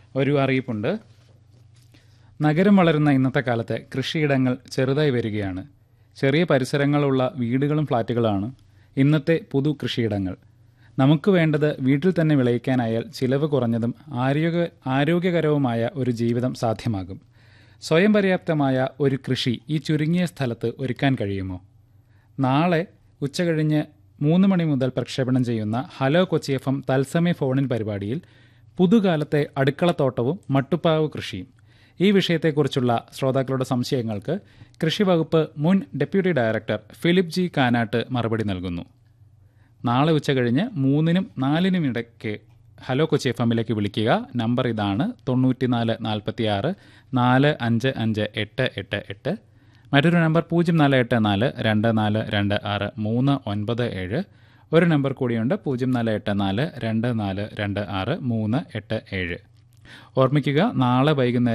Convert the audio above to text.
ഒരു അറിയിപ്പുണ്ട് നഗരം വളരുന്ന ഇന്നത്തെ കാലത്ത് കൃഷിയിടങ്ങൾ ചെറുതായി വരികയാണ് ചെറിയ പരിസരങ്ങളുള്ള വീടുകളും ഫ്ലാറ്റുകളാണ് ഇന്നത്തെ പുതു കൃഷിയിടങ്ങൾ നമുക്ക് വേണ്ടത് വീട്ടിൽ തന്നെ വിളയിക്കാനായാൽ ചിലവ് കുറഞ്ഞതും ആരോഗ്യ ആരോഗ്യകരവുമായ ഒരു ജീവിതം സാധ്യമാകും സ്വയം പര്യാപ്തമായ ഒരു കൃഷി ഈ ചുരുങ്ങിയ സ്ഥലത്ത് ഒരുക്കാൻ കഴിയുമോ നാളെ ഉച്ചകഴിഞ്ഞ് മൂന്ന് മണി മുതൽ പ്രക്ഷേപണം ചെയ്യുന്ന ഹലോ കൊച്ചി എഫ് എം തത്സമയ ഫോണിൻ പരിപാടിയിൽ പുതുകാലത്തെ അടുക്കളത്തോട്ടവും മട്ടുപ്പാവ് കൃഷിയും ഈ വിഷയത്തെക്കുറിച്ചുള്ള ശ്രോതാക്കളുടെ സംശയങ്ങൾക്ക് കൃഷിവകുപ്പ് മുൻ deputy director Philip G Kanat മറുപടി നൽകുന്നു നാളെ ഉച്ചകഴിഞ്ഞ് മൂന്നിനും നാലിനും ഇടയ്ക്ക് ഹലോ കൊച്ചി എഫ് എമ്മിലേക്ക് വിളിക്കുക നമ്പർ ഇതാണ് തൊണ്ണൂറ്റിനാല് നാൽപ്പത്തി ആറ് നാല് അഞ്ച് അഞ്ച് എട്ട് എട്ട് എട്ട് മറ്റൊരു നമ്പർ പൂജ്യം നാല് എട്ട് നാല് രണ്ട് നാല് രണ്ട് ആറ് മൂന്ന് ഒൻപത് ഏഴ് ഒരു നമ്പർ കൂടിയുണ്ട് പൂജ്യം നാല് എട്ട് നാല് രണ്ട് നാല് രണ്ട് ആറ് മൂന്ന് എട്ട് ഏഴ് ഓർമ്മിക്കുക നാളെ വൈകുന്നേരം